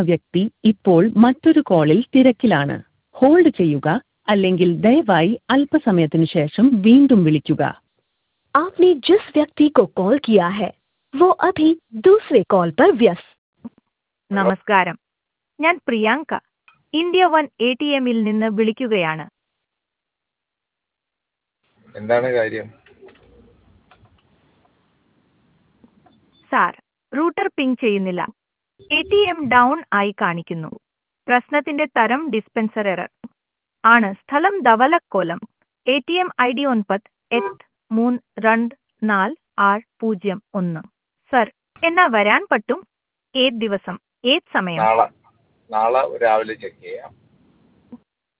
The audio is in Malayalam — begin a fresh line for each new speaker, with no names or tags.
വ്യക്തി ഇപ്പോൾ മറ്റൊരു കോളിൽ തിരക്കിലാണ് ഹോൾഡ് ചെയ്യുക അല്ലെങ്കിൽ ദയവായി അല്പസമയത്തിന് ശേഷം വീണ്ടും വിളിക്കുക
आपने जिस व्यक्ति को कॉल किया है वो अभी दूसरे कॉल पर व्यस्त
നമസ്കാരം ഞാൻ Priyanka India one A T എമ്മിൽ നിന്ന് വിളിക്കുകയാണ്
എന്താണ് കാര്യം
സാർ റൂട്ടർ പിങ് ചെയ്യുന്നില്ല എ ടി എം ഡൗൺ ആയി കാണിക്കുന്നു പ്രശ്നത്തിന്റെ തരം ഡിസ്പെൻസർ എറർ ആണ് സ്ഥലം Dhavalakolam A T M I D ഒൻപത് എട്ട് മൂന്ന് രണ്ട് നാല് ആറ് പൂജ്യം ഒന്ന് സർ എന്നാ വരാൻ പറ്റും ഏത് ദിവസം ഏത് സമയം
നാളെ നാളെ രാവിലെ ചെക്ക് ചെയ്യാം